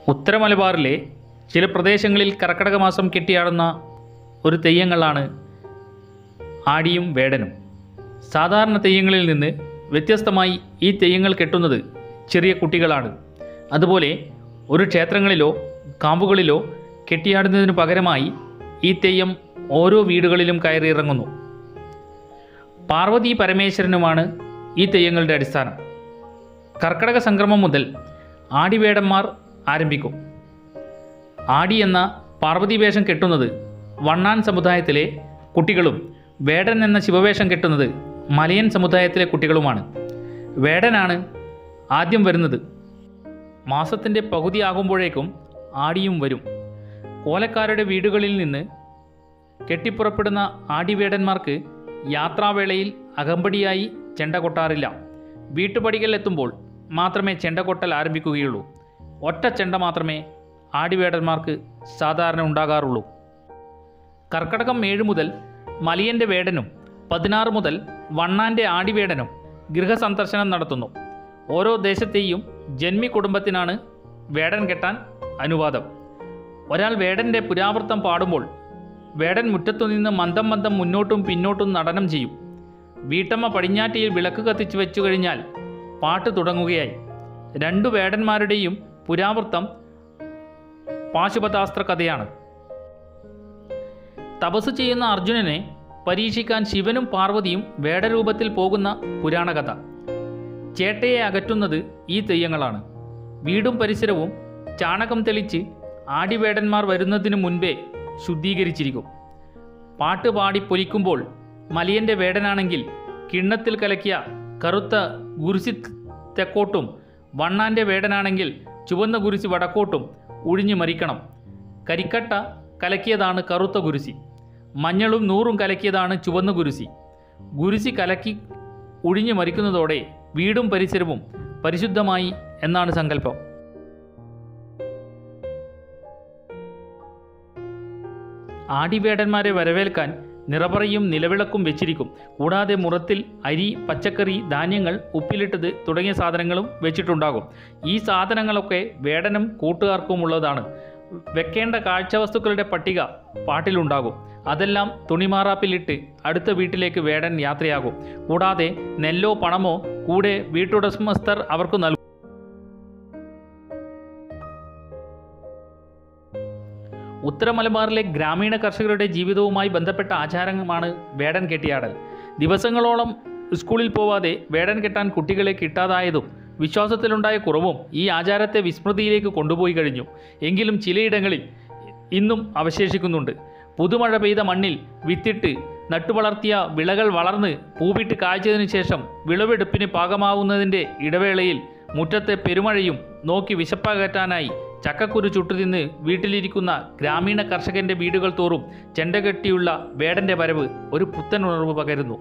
ഉത്തര മലബാറിലെ ചില പ്രദേശങ്ങളിൽ കർക്കടക മാസം കെട്ടിയാടുന്ന ഒരു തെയ്യങ്ങളാണ് ആടിയും വേടനും സാധാരണ തെയ്യങ്ങളിൽ നിന്ന് വ്യത്യസ്തമായി ഈ തെയ്യങ്ങൾ കെട്ടുന്നത് ചെറിയ കുട്ടികളാണ് അതുപോലെ ഒരു ക്ഷേത്രങ്ങളിലോ കാമ്പുകളിലോ കെട്ടിയാടുന്നതിന് പകരമായി ഈ തെയ്യം ഓരോ വീടുകളിലും കയറിയിറങ്ങുന്നു പാർവതി പരമേശ്വരനുമാണ് ഈ തെയ്യങ്ങളുടെ അടിസ്ഥാനം കർക്കടക സംക്രമം മുതൽ ആടിവേടന്മാർ ആരംഭിക്കും ആടി എന്ന പാർവതി വേഷം കെട്ടുന്നത് വണ്ണാൻ സമുദായത്തിലെ കുട്ടികളും വേടൻ എന്ന ശിവവേഷം കെട്ടുന്നത് മലയൻ സമുദായത്തിലെ കുട്ടികളുമാണ് വേടനാണ് ആദ്യം വരുന്നത് മാസത്തിൻ്റെ പകുതിയാകുമ്പോഴേക്കും ആടിയും വരും കോലക്കാരുടെ വീടുകളിൽ നിന്ന് കെട്ടിപ്പുറപ്പെടുന്ന ആടിവേടന്മാർക്ക് യാത്രാവേളയിൽ അകമ്പടിയായി ചെണ്ട കൊട്ടാറില്ല വീട്ടുപടികൾ എത്തുമ്പോൾ മാത്രമേ ചെണ്ട കൊട്ടൽ ആരംഭിക്കുകയുള്ളൂ ഒറ്റ ചെണ്ട മാത്രമേ ആടിവേടന്മാർക്ക് സാധാരണ ഉണ്ടാകാറുള്ളൂ കർക്കടകം ഏഴ് മുതൽ മലിയൻ്റെ വേടനും പതിനാറ് മുതൽ വണ്ണാൻ്റെ ആടിവേടനും ഗൃഹസന്ദർശനം നടത്തുന്നു ഓരോ ദേശത്തെയും ജന്മി കുടുംബത്തിനാണ് വേടൻ കെട്ടാൻ അനുവാദം ഒരാൾ വേടൻ്റെ പുരാവൃത്തം പാടുമ്പോൾ വേടൻ മുറ്റത്തു നിന്ന് മന്ദം മന്ദം മുന്നോട്ടും പിന്നോട്ടും നടനം ചെയ്യും വീട്ടമ്മ പടിഞ്ഞാറ്റിയിൽ വിളക്ക് കത്തിച്ചു വെച്ചു കഴിഞ്ഞാൽ പാട്ട് തുടങ്ങുകയായി രണ്ടു വേടന്മാരുടെയും പുരാവൃത്തം പാശുപതാസ്ത്ര കഥയാണ് തപസ് ചെയ്യുന്ന അർജുനനെ പരീക്ഷിക്കാൻ ശിവനും പാർവതിയും വേടരൂപത്തിൽ പോകുന്ന പുരാണകഥ ചേട്ടയെ അകറ്റുന്നത് ഈ തെയ്യങ്ങളാണ് വീടും പരിസരവും ചാണകം തെളിച്ച് ആടിവേടന്മാർ വരുന്നതിനു മുൻപേ ശുദ്ധീകരിച്ചിരിക്കും പാട്ട് പാടി പൊലിക്കുമ്പോൾ മലിയൻ്റെ വേടനാണെങ്കിൽ കിണ്ണത്തിൽ കലക്കിയ കറുത്ത ഗുരുസി തെക്കോട്ടും വണ്ണാൻ്റെ വേടനാണെങ്കിൽ ചുവന്ന ഗുരുസി വടക്കോട്ടും ഒഴിഞ്ഞു മരിക്കണം കരിക്കട്ട കലക്കിയതാണ് കറുത്ത ഗുരുസി മഞ്ഞളും നൂറും കലക്കിയതാണ് ചുവന്ന ഗുരുസി ഗുരുസി കലക്കി ഒഴിഞ്ഞു മരിക്കുന്നതോടെ വീടും പരിസരവും പരിശുദ്ധമായി എന്നാണ് സങ്കല്പം ആടിവേടന്മാരെ വരവേൽക്കാൻ നിറപറയും നിലവിളക്കും വെച്ചിരിക്കും കൂടാതെ മുറത്തിൽ അരി പച്ചക്കറി ധാന്യങ്ങൾ ഉപ്പിലിട്ടത് തുടങ്ങിയ സാധനങ്ങളും വെച്ചിട്ടുണ്ടാകും ഈ സാധനങ്ങളൊക്കെ വേടനും കൂട്ടുകാർക്കുമുള്ളതാണ് വെക്കേണ്ട കാഴ്ചവസ്തുക്കളുടെ പട്ടിക പാട്ടിലുണ്ടാകും അതെല്ലാം തുണിമാറാപ്പിലിട്ട് അടുത്ത വീട്ടിലേക്ക് വേടൻ യാത്രയാകും കൂടാതെ നെല്ലോ പണമോ കൂടെ വീട്ടുടമസ്ഥർ അവർക്ക് നൽകും ഉത്തര മലബാറിലെ ഗ്രാമീണ കർഷകരുടെ ജീവിതവുമായി ബന്ധപ്പെട്ട ആചാരമാണ് വേടൻ കെട്ടിയാടൽ ദിവസങ്ങളോളം സ്കൂളിൽ പോവാതെ വേടൻ കെട്ടാൻ കുട്ടികളെ കിട്ടാതായതും വിശ്വാസത്തിലുണ്ടായ കുറവും ഈ ആചാരത്തെ വിസ്മൃതിയിലേക്ക് കൊണ്ടുപോയി കഴിഞ്ഞു എങ്കിലും ചിലയിടങ്ങളിൽ ഇന്നും അവശേഷിക്കുന്നുണ്ട് പുതുമഴ പെയ്ത മണ്ണിൽ വിത്തിട്ട് നട്ടുവളർത്തിയ വിളകൾ വളർന്ന് പൂവിട്ട് കായ്ച്ചതിനു ശേഷം വിളവെടുപ്പിന് പാകമാവുന്നതിൻ്റെ ഇടവേളയിൽ മുറ്റത്തെ പെരുമഴയും നോക്കി വിശപ്പകറ്റാനായി ചക്കക്കുരു ചുട്ടുതിന്ന് വീട്ടിലിരിക്കുന്ന ഗ്രാമീണ കർഷകന്റെ വീടുകൾ തോറും ചെണ്ടകെട്ടിയുള്ള വേടന്റെ വരവ് ഒരു പുത്തൻ ഉണർവ് പകരുന്നു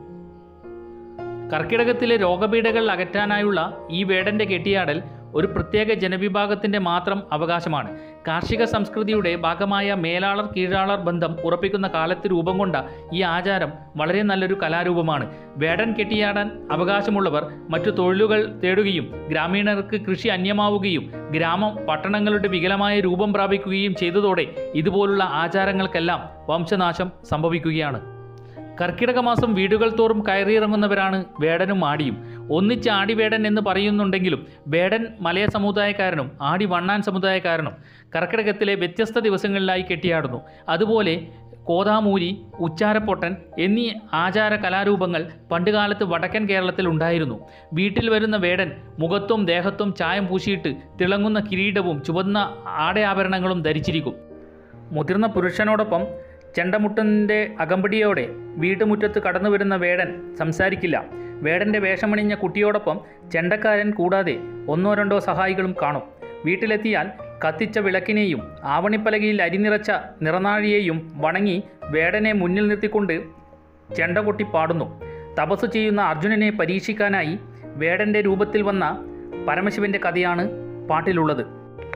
കർക്കിടകത്തിലെ രോഗപീഠകൾ അകറ്റാനായുള്ള ഈ വേടന്റെ കെട്ടിയാടൽ ഒരു പ്രത്യേക ജനവിഭാഗത്തിൻ്റെ മാത്രം അവകാശമാണ് കാർഷിക സംസ്കൃതിയുടെ ഭാഗമായ മേലാളർ കീഴാളർ ബന്ധം ഉറപ്പിക്കുന്ന കാലത്ത് രൂപം കൊണ്ട ഈ ആചാരം വളരെ നല്ലൊരു കലാരൂപമാണ് വേടൻ കെട്ടിയാടാൻ അവകാശമുള്ളവർ മറ്റു തൊഴിലുകൾ തേടുകയും ഗ്രാമീണർക്ക് കൃഷി അന്യമാവുകയും ഗ്രാമം പട്ടണങ്ങളുടെ വികലമായ രൂപം പ്രാപിക്കുകയും ചെയ്തതോടെ ഇതുപോലുള്ള ആചാരങ്ങൾക്കെല്ലാം വംശനാശം സംഭവിക്കുകയാണ് കർക്കിടക മാസം വീടുകൾ തോറും കയറിയിറങ്ങുന്നവരാണ് വേടനും ആടിയും ഒന്നിച്ച് ആടി വേടൻ എന്ന് പറയുന്നുണ്ടെങ്കിലും വേടൻ മലയ സമുദായക്കാരനും ആടി വണ്ണാൻ സമുദായക്കാരനും കർക്കിടകത്തിലെ വ്യത്യസ്ത ദിവസങ്ങളിലായി കെട്ടിയാടുന്നു അതുപോലെ കോതാമൂരി ഉച്ചാരപ്പൊട്ടൻ എന്നീ ആചാര കലാരൂപങ്ങൾ പണ്ടുകാലത്ത് വടക്കൻ കേരളത്തിൽ ഉണ്ടായിരുന്നു വീട്ടിൽ വരുന്ന വേടൻ മുഖത്തും ദേഹത്തും ചായം പൂശിയിട്ട് തിളങ്ങുന്ന കിരീടവും ചുവന്ന ആടയാഭരണങ്ങളും ധരിച്ചിരിക്കും മുതിർന്ന പുരുഷനോടൊപ്പം ചെണ്ടമുട്ടൻ്റെ അകമ്പടിയോടെ വീട്ടുമുറ്റത്ത് കടന്നു വരുന്ന വേടൻ സംസാരിക്കില്ല വേടൻ്റെ വേഷമണിഞ്ഞ കുട്ടിയോടൊപ്പം ചെണ്ടക്കാരൻ കൂടാതെ ഒന്നോ രണ്ടോ സഹായികളും കാണും വീട്ടിലെത്തിയാൽ കത്തിച്ച വിളക്കിനെയും ആവണിപ്പലകയിൽ അരിനിറച്ച നിറനാഴിയെയും വണങ്ങി വേടനെ മുന്നിൽ നിർത്തിക്കൊണ്ട് ചെണ്ട കൊട്ടി പാടുന്നു തപസ് ചെയ്യുന്ന അർജുനനെ പരീക്ഷിക്കാനായി വേടൻ്റെ രൂപത്തിൽ വന്ന പരമശിവൻ്റെ കഥയാണ് പാട്ടിലുള്ളത്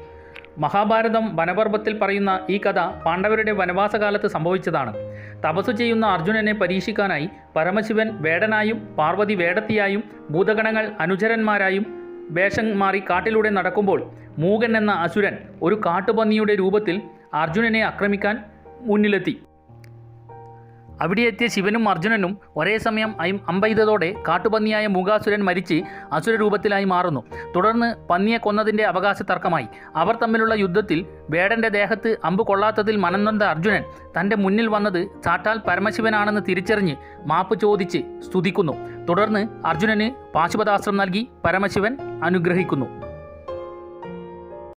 മഹാഭാരതം വനപർവത്തിൽ പറയുന്ന ഈ കഥ പാണ്ഡവരുടെ വനവാസകാലത്ത് സംഭവിച്ചതാണ് തപസ് ചെയ്യുന്ന അർജുനനെ പരീക്ഷിക്കാനായി പരമശിവൻ വേടനായും പാർവതി വേടത്തിയായും ഭൂതഗണങ്ങൾ അനുചരന്മാരായും വേഷം മാറി കാട്ടിലൂടെ നടക്കുമ്പോൾ മൂകൻ എന്ന അസുരൻ ഒരു കാട്ടുപന്നിയുടെ രൂപത്തിൽ അർജുനനെ ആക്രമിക്കാൻ മുന്നിലെത്തി അവിടെ എത്തിയ ശിവനും അർജുനനും ഒരേ സമയം അയം അമ്പെയ്തതോടെ കാട്ടുപന്നിയായ മൂകാസുരൻ മരിച്ച് അസുരരൂപത്തിലായി മാറുന്നു തുടർന്ന് പന്നിയെ കൊന്നതിൻ്റെ അവകാശ തർക്കമായി അവർ തമ്മിലുള്ള യുദ്ധത്തിൽ വേടൻ്റെ ദേഹത്ത് അമ്പ് കൊള്ളാത്തതിൽ മനംനൊന്ത അർജുനൻ തൻ്റെ മുന്നിൽ വന്നത് സാക്ഷാൽ പരമശിവനാണെന്ന് തിരിച്ചറിഞ്ഞ് മാപ്പ് ചോദിച്ച് സ്തുതിക്കുന്നു തുടർന്ന് അർജുനന് പാശുപതാസ്ത്രം നൽകി പരമശിവൻ അനുഗ്രഹിക്കുന്നു